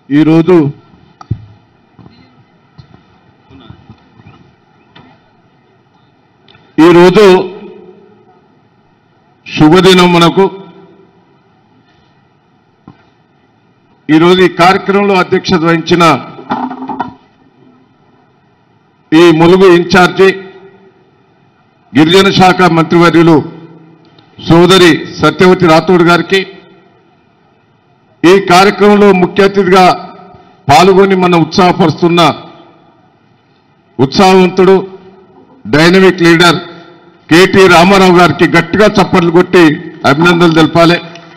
ఈరోజు ఈరోజు శుభదినం మనకు ఈరోజు ఈ కార్యక్రమంలో అధ్యక్షత వహించిన ఈ ములుగు ఇన్ఛార్జి గిరిజన శాఖ మంత్రివర్యులు సోదరి సత్యవతి రాథోడ్ గారికి ఈ కార్యక్రమంలో ముఖ్య అతిథిగా పాల్గొని మన ఉత్సాహపరుస్తున్న ఉత్సాహవంతుడు డైనమిక్ లీడర్ కేటీ రామారావు గారికి గట్టిగా చప్పట్లు కొట్టి అభినందనలు తెలపాలి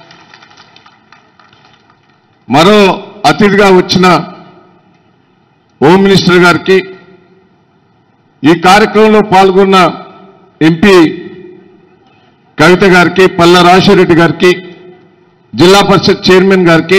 మరో అతిథిగా వచ్చిన హోమ్ మినిస్టర్ గారికి ఈ కార్యక్రమంలో పాల్గొన్న ఎంపీ కవిత గారికి పల్ల రాజశేఖరెడ్డి గారికి జిల్లా పరిషత్ చైర్మన్ గారికి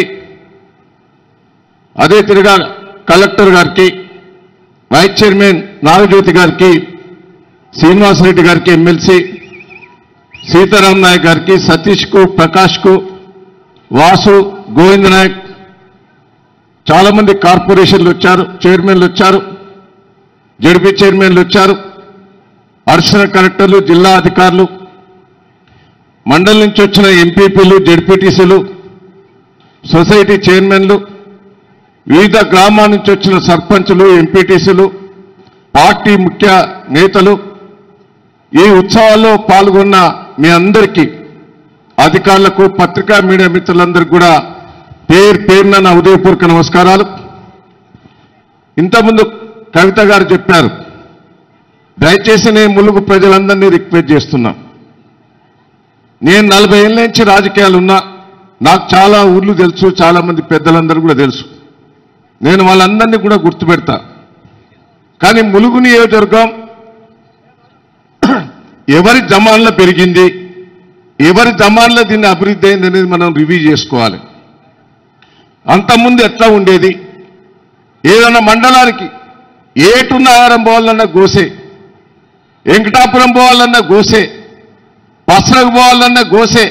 అదే తిరిగా కలెక్టర్ గారికి వైస్ చైర్మన్ నాగజ్యోతి గారికి శ్రీనివాసరెడ్డి గారికి ఎమ్మెల్సీ సీతారాం నాయక్ గారికి సతీష్కు ప్రకాష్కు వాసు గోవింద్ నాయక్ చాలా మంది కార్పొరేషన్లు వచ్చారు చైర్మన్లు వచ్చారు జడ్పీ చైర్మన్లు వచ్చారు అర్చన కలెక్టర్లు జిల్లా అధికారులు మండలి నుంచి వచ్చిన ఎంపీపీలు జడ్పీటీసీలు సొసైటీ చైర్మన్లు వివిధ గ్రామాల నుంచి వచ్చిన సర్పంచులు ఎంపీటీసీలు పార్టీ ముఖ్య నేతలు ఈ ఉత్సవాల్లో పాల్గొన్న మీ అందరికీ అధికారులకు పత్రికా మీడియా మిత్రులందరికీ కూడా పేరు పేరున నా ఉదయపూర్వక నమస్కారాలు ఇంతకుముందు కవిత గారు చెప్పారు దయచేసి నేను ములుగు ప్రజలందరినీ రిక్వెస్ట్ చేస్తున్నా నేను నలభై ఏళ్ళ నుంచి రాజకీయాలు ఉన్నా నాకు చాలా ఊర్లు తెలుసు చాలా మంది పెద్దలందరూ కూడా తెలుసు నేను వాళ్ళందరినీ కూడా గుర్తుపెడతా కానీ ములుగు నియోజకవర్గం ఎవరి జమాన్లో పెరిగింది ఎవరి జమాన్లో దీన్ని అభివృద్ధి అయింది అనేది మనం రివ్యూ చేసుకోవాలి అంతకుముందు ఎట్లా ఉండేది ఏదైనా మండలానికి ఏటున్న ఆహారం పోవాలన్నా గోసే వెంకటాపురం పోవాలన్నా గోసే పసరకు పోవాలన్నా గోసే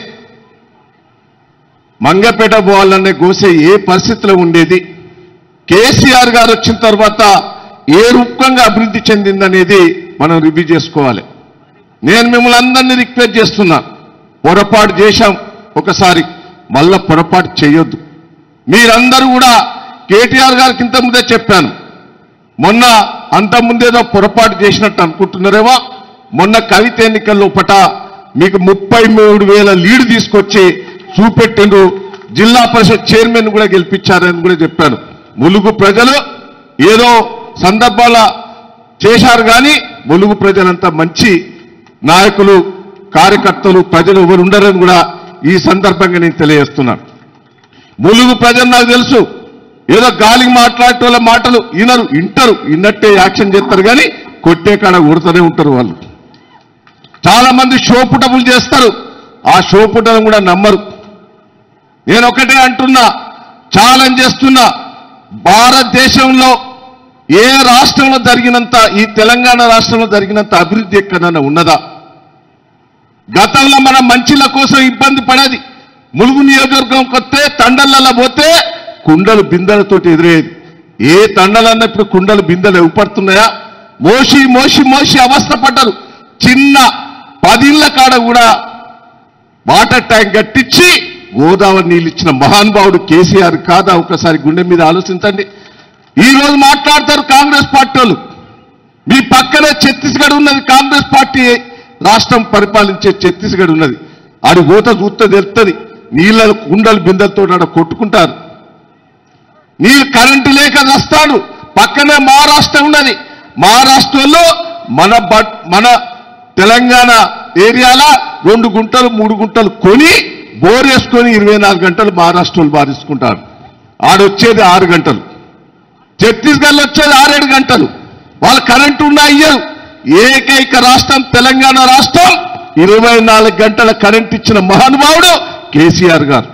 మంగపేట పోవాలన్నా గోసే ఏ పరిస్థితిలో ఉండేది కేసీఆర్ గారు వచ్చిన తర్వాత ఏ రూపంగా అభివృద్ధి చెందిందనేది మనం రివ్యూ చేసుకోవాలి నేను మిమ్మల్ని అందరినీ రిక్వెస్ట్ చేస్తున్నా పొరపాటు చేశాం ఒకసారి మళ్ళా పొరపాటు చేయొద్దు మీరందరూ కూడా కేటీఆర్ గారికి ఇంత ముందే చెప్పాను మొన్న అంత ముందేదో పొరపాటు చేసినట్టు అనుకుంటున్నారేమో మొన్న కవిత ఎన్నికల లోపట మీకు ముప్పై మూడు వేల లీడ్ తీసుకొచ్చి చూపెట్టిండ్రు జిల్లా పరిషత్ చైర్మన్ కూడా గెలిపించారని కూడా చెప్పాను ములుగు ప్రజలు ఏదో సందర్భాల చేశారు కానీ ములుగు ప్రజలంతా మంచి నాయకులు కార్యకర్తలు ప్రజలు ఎవరు ఉండరని కూడా ఈ సందర్భంగా నేను తెలియజేస్తున్నాను ములుగు ప్రజలు నాకు తెలుసు ఏదో గాలికి మాట్లాడే వాళ్ళ మాటలు వినరు వింటారు విన్నట్టే యాక్షన్ చేస్తారు కానీ కొట్టే కాడ కొడుతూనే ఉంటారు వాళ్ళు చాలా మంది షోపుటములు చేస్తారు ఆ షోపుటను కూడా నమ్మరు నేను ఒకటే అంటున్నా ఛాలెంజ్ చేస్తున్నా భారతదేశంలో ఏ రాష్ట్రంలో జరిగినంత ఈ తెలంగాణ రాష్ట్రంలో జరిగినంత అభివృద్ధి ఎక్కడన్నా ఉన్నదా గతంలో మనం మంచిల కోసం ఇబ్బంది పడేది ములుగు నియోజకవర్గం కొత్తే తండలలో పోతే కుండలు బిందెలతోటి ఎదురయ్యేది ఏ తండలన్నా ఇప్పుడు కుండలు బిందెలు ఇవ్వపడుతున్నాయా మోసి మోసి మోసి అవస్థ పడ్డరు చిన్న పదిళ్ళ కాడ కూడా వాటర్ ట్యాంక్ కట్టించి గోదావరి నీళ్ళు ఇచ్చిన మహానుభావుడు కేసీఆర్ కాదా ఒకసారి గుండె మీద ఆలోచించండి ఈ రోజు మాట్లాడతారు కాంగ్రెస్ పార్టీ వాళ్ళు మీ పక్కనే ఛత్తీస్గఢ్ ఉన్నది కాంగ్రెస్ పార్టీ రాష్ట్రం పరిపాలించే ఛత్తీస్గఢ్ ఉన్నది ఆడి ఊత చూస్తే తెలుస్తుంది నీళ్ళ కుండలు బిందెలతో ఆడ కొట్టుకుంటారు నీళ్ళు కరెంటు లేక వస్తాడు పక్కనే మహారాష్ట్ర ఉన్నది మహారాష్ట్రలో మన బట్ మన తెలంగాణ ఏరియాల రెండు గుంటలు మూడు గుంటలు కొని బోర్ వేసుకొని ఇరవై నాలుగు గంటలు మహారాష్ట్రలో బారేసుకుంటారు ఆడొచ్చేది ఆరు గంటలు ఛత్తీస్గఢ్లో వచ్చేది ఆరేడు గంటలు వాళ్ళు కరెంటు ఉన్నా అయ్యారు ఏకైక రాష్ట్రం తెలంగాణ రాష్ట్రం ఇరవై నాలుగు గంటల కరెంట్ ఇచ్చిన మహానుభావుడు కేసీఆర్ గారు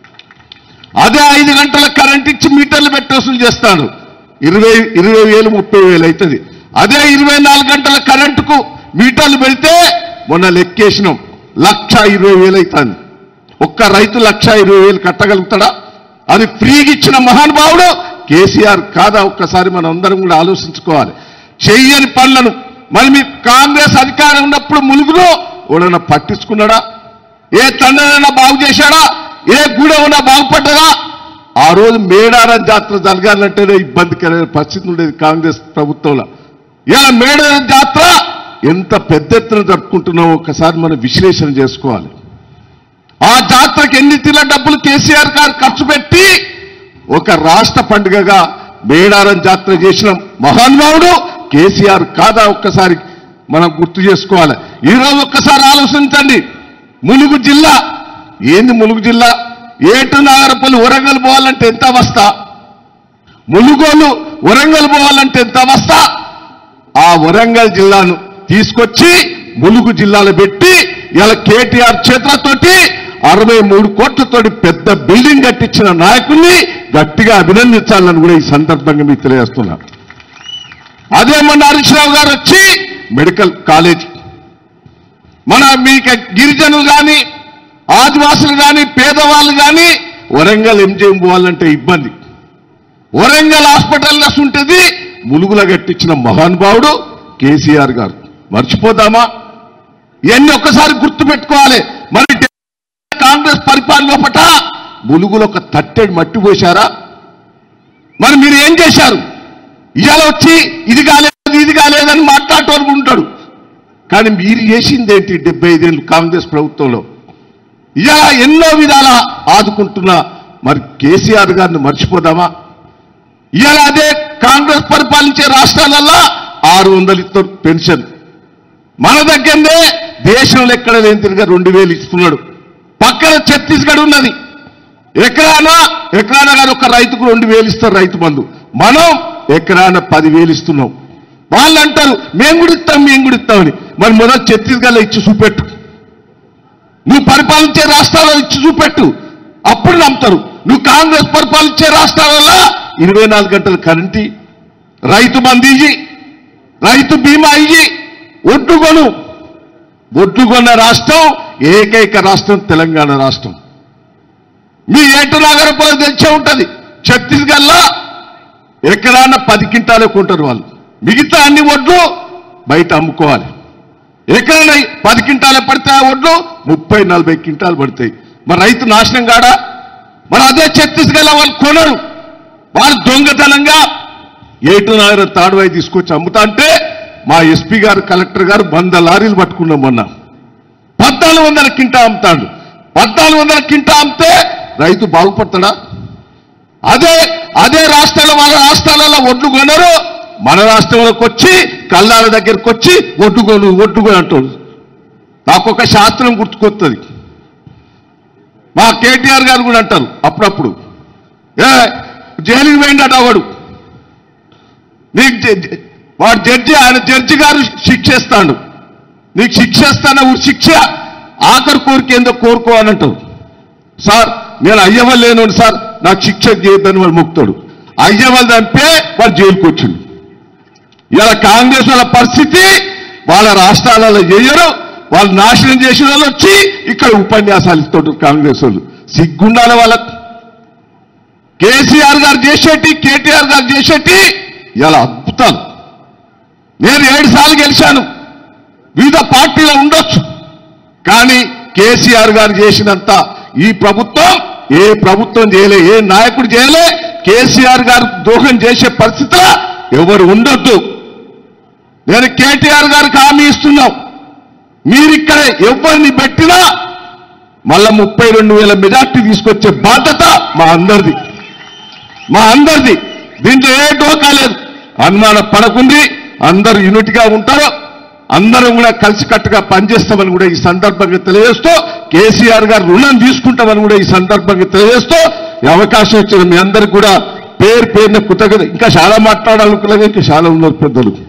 అదే ఐదు గంటల కరెంట్ ఇచ్చి మీటర్లు పెట్టి వసూలు చేస్తాడు ఇరవై ఇరవై వేలు ముప్పై వేలు అవుతుంది అదే ఇరవై నాలుగు గంటల కరెంటుకు మీటర్లు పెడితే మొన్న లెక్కేసినాం లక్ష ఇరవై వేలు అవుతుంది ఒక్క రైతు లక్ష ఇరవై వేలు కట్టగలుగుతాడా అది ఫ్రీగా ఇచ్చిన మహానుభావుడు కేసీఆర్ కాదా ఒక్కసారి మనం అందరం కూడా ఆలోచించుకోవాలి చెయ్యని పనులను మరి మీ కాంగ్రెస్ అధికారం ఉన్నప్పుడు ములుగులో ఎవడన్నా పట్టించుకున్నాడా ఏ తండ్రైనా బాగు చేశాడా ఏ గుడి ఉన్నా బాగుపడ్డదా ఆ రోజు మేడారం జాతర జరగాలంటేనే ఇబ్బందికరమైన పరిస్థితి ఉండేది కాంగ్రెస్ ప్రభుత్వంలో ఇలా మేడారం జాతర ఎంత పెద్ద ఎత్తున జరుపుకుంటున్నామో ఒకసారి మనం విశ్లేషణ చేసుకోవాలి ఆ జాతరకి ఎన్ని తీర్ల డబ్బులు కేసీఆర్ గారు ఖర్చు పెట్టి ఒక రాష్ట్ర పండుగగా మేడారం జాతర చేసిన మహానుభావుడు కేసీఆర్ కాదా ఒక్కసారి మనం గుర్తు చేసుకోవాలి ఈరోజు ఒక్కసారి ఆలోచించండి ములుగు జిల్లా ఏంది ములుగు జిల్లా ఏటు నాగరపల్లి వరంగల్ పోవాలంటే ఎంత అవస్థ ములుగోలు వరంగల్ పోవాలంటే ఎంత అవస్థ ఆ వరంగల్ జిల్లాను తీసుకొచ్చి ములుగు జిల్లాలో పెట్టి ఇలా కేటీఆర్ చేతులతోటి అరవై మూడు కోట్లతోటి పెద్ద బిల్డింగ్ కట్టించిన నాయకుల్ని గట్టిగా అభినందించాలని కూడా ఈ సందర్భంగా మీకు తెలియజేస్తున్నారు అదే మొన్న హరీష్ రావు గారు వచ్చి మెడికల్ కాలేజ్ మన మీకు గిరిజనులు కానీ ఆదివాసులు కానీ పేదవాళ్ళు కానీ వరంగల్ ఎంజిఎం పోవాలంటే ఇబ్బంది వరంగల్ హాస్పిటల్ ఉంటుంది ములుగుల గట్టించిన మహానుభావుడు కేసీఆర్ గారు మర్చిపోదామా ఇవన్నీ ఒక్కసారి గుర్తు పెట్టుకోవాలి మరి కాంగ్రెస్ పరిపాలన పట ములుగులో ఒక తట్టెడు మట్టి పోశారా మరి మీరు ఏం చేశారు ఇవాళ వచ్చి ఇది కాలేదు ఇది కాలేదని మాట్లాడటం ఉంటాడు కానీ మీరు చేసింది ఏంటి డెబ్బై ఐదేళ్ళు కాంగ్రెస్ ప్రభుత్వంలో ఇలా ఎన్నో విధాల ఆదుకుంటున్న మరి కేసీఆర్ గారిని మర్చిపోదామా ఇవాళ అదే కాంగ్రెస్ పరిపాలించే రాష్ట్రాలల్లో ఆరు వందలు ఇస్తారు పెన్షన్ మన దగ్గరనే దేశంలో ఎక్కడ లేని తిరిగా రెండు వేలు ఇస్తున్నాడు పక్కన ఛత్తీస్గఢ్ ఉన్నది ఎకరానా ఎకరానా గారు ఒక రైతుకు రెండు వేలు ఇస్తారు రైతు బంధు మనం ఎకరాన పదివేలు ఇస్తున్నాం వాళ్ళు అంటారు మేము కూడా ఇస్తాం మేము కూడా ఇస్తామని మరి మొదలు ఛత్తీస్గఢ్లో ఇచ్చి చూపెట్టు నువ్వు పరిపాలించే రాష్ట్రాల్లో ఇచ్చి చూపెట్టు అప్పుడు నమ్ముతారు నువ్వు కాంగ్రెస్ పరిపాలించే రాష్ట్రాలలో ఇరవై నాలుగు గంటల కరెంటు రైతు బంధు ఇయ్యి రైతు బీమా ఇయ్యి ఒడ్డు కొను ఒడ్డు కొన్న రాష్ట్రం ఏకైక రాష్ట్రం తెలంగాణ రాష్ట్రం మీ ఏటు నగరపురం తెచ్చే ఉంటది ఛత్తీస్గఢ్లో ఎకరాన పది కింటాలే కొంటారు వాళ్ళు మిగతా అన్ని ఒడ్లు బయట అమ్ముకోవాలి ఎకరాన పది కింటాలే పడితే ఆ ఒడ్లు ముప్పై నలభై కింటాలు పడతాయి మరి రైతు నాశనం కాడా మరి అదే ఛత్తీస్గఢ్ వాళ్ళు కొనరు వాళ్ళు దొంగతనంగా ఏటు నగర తాడువాయి తీసుకొచ్చి అమ్ముతా అంటే మా ఎస్పీ గారు కలెక్టర్ గారు వంద లారీలు పట్టుకున్నాం మొన్న పద్నాలుగు వందల కింటా అమ్ముతాడు పద్నాలుగు వందల కింటా అమ్మితే రైతు బాగుపడతాడా అదే అదే రాష్ట్రాల వాళ్ళ రాష్ట్రాలలో ఒడ్లు కొనరు మన రాష్ట్రంలోకి వచ్చి కల్లాల దగ్గరికి వచ్చి ఒడ్డు కొను ఒడ్డు కొని అంటారు నాకు ఒక శాస్త్రం గుర్తుకొస్తుంది మా కేటీఆర్ గారు కూడా అంటారు అప్పుడప్పుడు ఏ జైలుకి పోయిందట వాడు నీకు జ- జ- వాడు జడ్జి ఆయన జడ్జి గారు శిక్షేస్తాడు నీకు శిక్ష ఇస్తాన శిక్ష ఆఖరి కోరిక ఏందో కోరుకో అని అంటావు సార్ నేను అయ్యవలేను సార్ నాకు శిక్ష చేయొద్దని వాడు మొక్కుతాడు అయ్యవల్ చంపే వాడు జైలుకి వచ్చిండు ఇలా కాంగ్రెస్ వాళ్ళ పరిస్థితి వాళ్ళ రాష్ట్రాలలో చేయరు వాళ్ళు నాశనం చేసిన వాళ్ళు వచ్చి ఇక్కడ ఉపన్యాసాలు ఇస్తాడు కాంగ్రెస్ వాళ్ళు సిగ్గుండాలి వాళ్ళకు కేసీఆర్ గారు చేసేటి కేటీఆర్ గారు చేసేటి ఇలా అద్భుతాలు నేను ఏడు సార్లు గెలిచాను వివిధ పార్టీలో ఉండొచ్చు కానీ కేసీఆర్ గారు చేసినంత ఈ ప్రభుత్వం ఏ ప్రభుత్వం చేయలే ఏ నాయకుడు చేయలే కేసీఆర్ గారు దోహం చేసే పరిస్థితిలో ఎవరు ఉండొద్దు నేను కేటీఆర్ గారికి హామీ ఇస్తున్నాం మీరిక్కడ ఎవరిని పెట్టినా మళ్ళా ముప్పై రెండు వేల మెజార్టీ తీసుకొచ్చే బాధ్యత మా అందరిది మా అందరిది దీంట్లో ఏ డోకా లేదు అనుమానం పడకుంది అందరూ యూనిట్గా ఉంటారు అందరం కూడా కలిసికట్టుగా పనిచేస్తామని కూడా ఈ సందర్భంగా తెలియజేస్తూ కేసీఆర్ గారు రుణం తీసుకుంటామని కూడా ఈ సందర్భంగా తెలియజేస్తూ ఈ అవకాశం ఇచ్చిన మీ అందరికి కూడా పేరు పేరున కృతజ్ఞత ఇంకా చాలా మాట్లాడాలనుకున్నాగా ఇంకా చాలా ఉన్నారు పెద్దలు